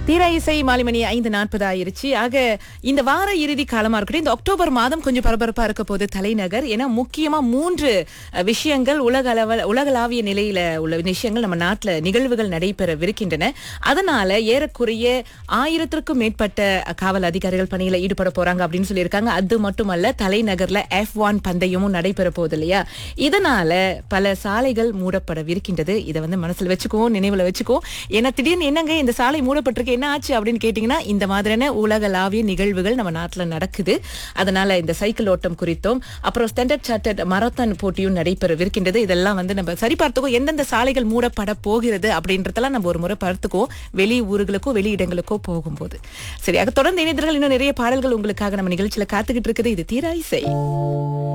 தீரா இசை மாலிமணி ஐந்து நாற்பது ஆயிருச்சு ஆக இந்த வார இறுதி காலமா இருக்கட்டும் இந்த அக்டோபர் மாதம் கொஞ்சம் பரபரப்பா இருக்க போகுது தலைநகர் ஏன்னா முக்கியமா மூன்று அஹ், விஷயங்கள் உலக அளவில் உலகளாவிய நிலையில உள்ள விஷயங்கள் நம்ம நாட்டுல நிகழ்வுகள் நடைபெறவிருக்கின்றன அதனால ஏறக்குறைய ஆயிரத்திற்கும் மேற்பட்ட காவல் அதிகாரிகள் பணியில ஈடுபட போறாங்க அப்படின்னு சொல்லியிருக்காங்க அது மட்டுமல்ல தலைநகர்ல எஃப் ஒன் பந்தயமும் நடைபெற போகுது இல்லையா இதனால பல சாலைகள் மூடப்படவிருக்கின்றது இதை வந்து மனசுல வச்சுக்குவோம் நினைவுல வச்சுக்குவோம் ஏன்னா திடீர்னு என்னங்க இந்த சாலை மூடப்பட்டிருக்கு என்ன ஆச்சு அப்படின்னு கேட்டீங்கன்னா இந்த மாதிரியான உலகளாவிய நிகழ்வுகள் நம்ம நாட்டுல நடக்குது அதனால இந்த சைக்கிள் ஓட்டம் குறித்தும் அப்புறம் ஸ்டாண்டர்ட் சார்ட்டர்ட் மராத்தான் போட்டியும் நடைபெறவிருக்கின்றது இதெல்லாம் வந்து நம்ம சரி பார்த்துக்கோ எந்தெந்த சாலைகள் மூடப்பட போகிறது அப்படின்றதெல்லாம் நம்ம ஒரு முறை பார்த்துக்குவோம் வெளி ஊர்களுக்கோ வெளி இடங்களுக்கோ போகும்போது சரியாக தொடர்ந்து இணையர்கள் இன்னும் நிறைய பாடல்கள் உங்களுக்காக நம்ம நிகழ்ச்சியில காத்துக்கிட்டு இருக்குது இது தீரா இசை